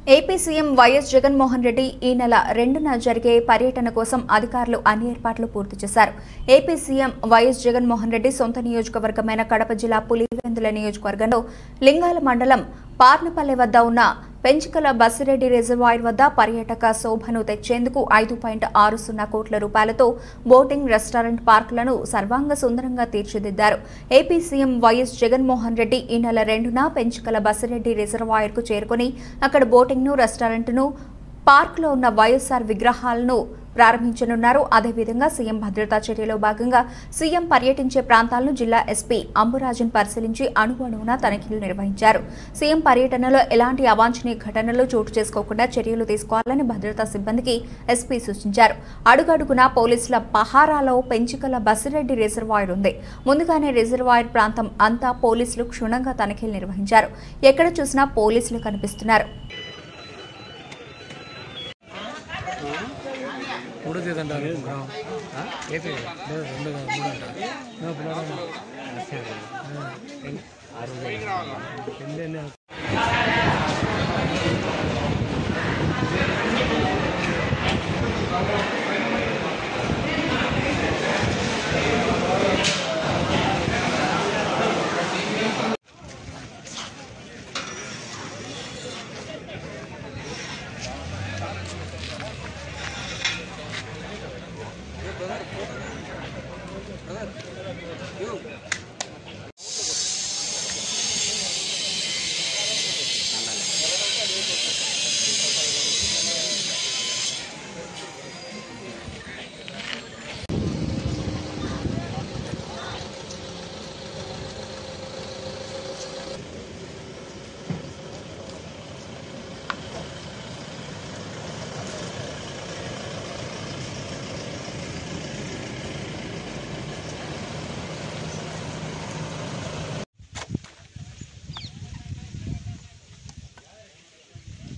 AP CM YS Jaganmohan Reddy ఈ నెల రెండున జరిగే పర్యటన కోసం అధికారులు అన్ని ఏర్పాట్లు పూర్తి చేశారు AP CM YS Jaganmohan Reddy సొంత నియోజకవర్గమైన కడప జిల్లా పులివెందుల నియోజకవర్గంలో లింగాల మండలం పార్నపల్లె వద్ద ఉన్న పెంచికల బసిరెడ్డి రిజర్వాయర్ వద్ద పర్యాటక శోభను తెచ్చేందుకు ఐదు పాయింట్ ఆరు సున్నా కోట్ల రూపాయలతో బోటింగ్ రెస్టారెంట్ పార్కులను సర్వాంగ సుందరంగా తీర్చిదిద్దారు AP CM YS Jaganmohan Reddy ఈ నెల రెండున పెంచికల బసిరెడ్డి రిజర్వాయర్కు చేరుకుని అక్కడ బోటింగ్ను రెస్టారెంట్ను పార్కులో ఉన్న వైఎస్ఆర్ విగ్రహాలను ప్రారంభించనున్నారు అదేవిధంగా సీఎం భద్రతా చర్యలో భాగంగా సీఎం పర్యటించే ప్రాంతాలను జిల్లా ఎస్పీ అంబురాజన్ పరిశీలించి అణువణువున తనిఖీలు నిర్వహించారు సీఎం పర్యటనలో ఎలాంటి అవాంఛనీయ ఘటనలు చోటు చేసుకోకుండా చర్యలు తీసుకోవాలని భద్రతా సిబ్బందికి ఎస్పీ సూచించారు అడుగడుగునా పోలీసుల పహారాలో పెంచికల బసిరెడ్డి రిజర్వాయర్ ఉంది ముందుగానే రిజర్వాయర్ ప్రాంతం అంతా పోలీసులు క్షుణ్ణంగా తనిఖీలు నిర్వహించారు ఎక్కడ చూసినా పోలీసులు కనిపిస్తున్నారు మూడో తేదీ అంటారు ప్రోగ్రాం ఏ తేదీ లేదు రెండు కాదు, మూడు అంటారు నా ప్రోగ్రాం ఎన్ని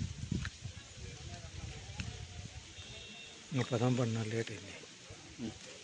ఇంకా పదం పడిన లేట్ అయింది